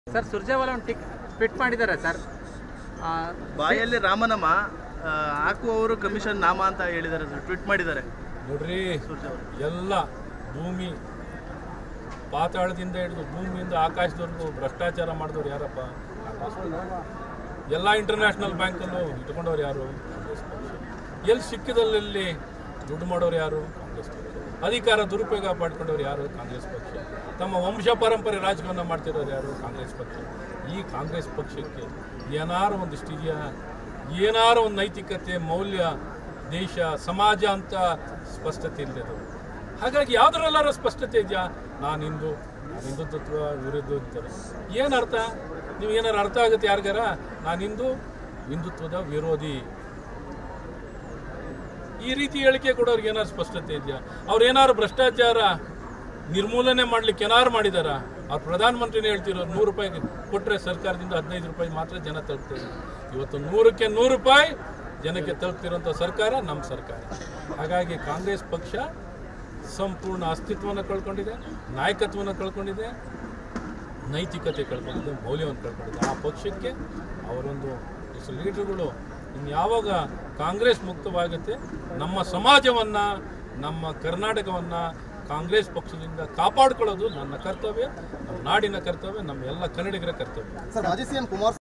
sir Surjewala ಒಂದು tick tweet ಮಾಡಿದ್ದಾರೆ sir ಆ, ಬಾಯಲ್ಲಿ ರಾಮನಾಮ ಆ, ಹಾಕುವವರು ಕಮಿಷನ್ ನಾಮ ಅಂತ ಹೇಳಿದ್ದಾರೆ ಸರ್ ಟ್ವೀಟ್ ಮಾಡಿದ್ದಾರೆ ನೋಡ್ರಿ ಸೂರ್ಜೇವಾಲ ಎಲ್ಲ ಭೂಮಿ ಪಾತಾಳದಿಂದ ಹಿಡಿದು ಭೂಮಿಯಿಂದ ಆಕಾಶದವರೆಗೂ ಭ್ರಷ್ಟಾಚಾರ ಮಾಡಿದವ್ರು ಯಾರಪ್ಪ ಎಲ್ಲ ಇಂಟರ್ನ್ಯಾಷನಲ್ ಬ್ಯಾಂಕಲ್ಲೂ ಇಟ್ಕೊಂಡವ್ರು ಯಾರು ಕಾಂಗ್ರೆಸ್ ಪಕ್ಷ ಎಲ್ಲಿ ಸಿಕ್ಕಿದಲ್ಲಿ ದುಡ್ಡು ಮಾಡೋರು ಯಾರು ಕಾಂಗ್ರೆಸ್ ಪಕ್ಷ ಅಧಿಕಾರ ದುರುಪಯೋಗ ಪಡ್ಕೊಂಡವ್ರು ಯಾರು ಕಾಂಗ್ರೆಸ್ ಪಕ್ಷ ತಮ್ಮ ವಂಶ ಪರಂಪರೆ ರಾಜಕಾರಣ ಮಾಡ್ತಿರೋರು ಯಾರು ಕಾಂಗ್ರೆಸ್ ಪಕ್ಷ ಈ ಕಾಂಗ್ರೆಸ್ ಪಕ್ಷಕ್ಕೆ ಏನಾರು ಒಂದಿಷ್ಟು ಇದೆಯಾ ಏನಾರು ಒಂದು ನೈತಿಕತೆ ಮೌಲ್ಯ ದೇಶ ಸಮಾಜ ಅಂತ ಸ್ಪಷ್ಟತೆ ಇಲ್ಲದೆ ಹಾಗಾಗಿ ಯಾವ್ದ್ರಲ್ಲಾರ ಸ್ಪಷ್ಟತೆ ಇದೆಯಾ ನಾನು ಹಿಂದೂ ನಾನು ಹಿಂದುತ್ವ ವಿರುದ್ಧ ಅಂತಾರೆ ಏನು ಅರ್ಥ ನೀವು ಏನಾರು ಅರ್ಥ ಆಗುತ್ತೆ ಯಾರಿಗಾರ ನಾನು ಹಿಂದೂ ಹಿಂದುತ್ವದ ವಿರೋಧಿ ಈ ರೀತಿ ಹೇಳಿಕೆ ಕೊಡೋರ್ಗೆ ಏನಾರು ಸ್ಪಷ್ಟತೆ ಇದೆಯಾ ಅವ್ರು ಏನಾರು ಭ್ರಷ್ಟಾಚಾರ ನಿರ್ಮೂಲನೆ ಮಾಡ್ಲಿಕ್ಕೆ ಏನಾರು ಮಾಡಿದಾರ ಅವ್ರು ಪ್ರಧಾನಮಂತ್ರಿನೇ ಹೇಳ್ತಿರೋ ನೂರು ರೂಪಾಯಿ ಕೊಟ್ಟರೆ ಸರ್ಕಾರದಿಂದ ಹದಿನೈದು ರೂಪಾಯಿ ಮಾತ್ರ ಜನ ತಲುಪ್ತಾರೆ ಇವತ್ತು ನೂರಕ್ಕೆ ನೂರು ರೂಪಾಯಿ ಜನಕ್ಕೆ ತಲುಪ್ತಿರೋಂಥ ಸರ್ಕಾರ ನಮ್ಮ ಸರ್ಕಾರ ಹಾಗಾಗಿ ಕಾಂಗ್ರೆಸ್ ಪಕ್ಷ ಸಂಪೂರ್ಣ ಅಸ್ತಿತ್ವವನ್ನು ಕಳ್ಕೊಂಡಿದೆ ನಾಯಕತ್ವವನ್ನು ಕಳ್ಕೊಂಡಿದೆ ನೈತಿಕತೆ ಕಳ್ಕೊಂಡಿದೆ ಮೌಲ್ಯವನ್ನು ಕಳ್ಕೊಂಡಿದೆ ಆ ಪಕ್ಷಕ್ಕೆ ಅವರೊಂದು ಇಷ್ಟು ಲೀಡರ್ಗಳು ಇನ್ಯಾವಾಗ ಕಾಂಗ್ರೆಸ್ ಮುಕ್ತವಾಗುತ್ತೆ ನಮ್ಮ ಸಮಾಜವನ್ನು ನಮ್ಮ ಕರ್ನಾಟಕವನ್ನು ಕಾಂಗ್ರೆಸ್ ಪಕ್ಷದಿಂದ ಕಾಪಾಡಿಕೊಳ್ಳೋದು ನನ್ನ ಕರ್ತವ್ಯ ನಮ್ಮ ನಾಡಿನ ಕರ್ತವ್ಯ ನಮ್ಮ ಎಲ್ಲ ಕನ್ನಡಿಗರ ಕರ್ತವ್ಯ ಸರ್ ಮಾಜಿ ಸಿಎಂ ಕುಮಾರ್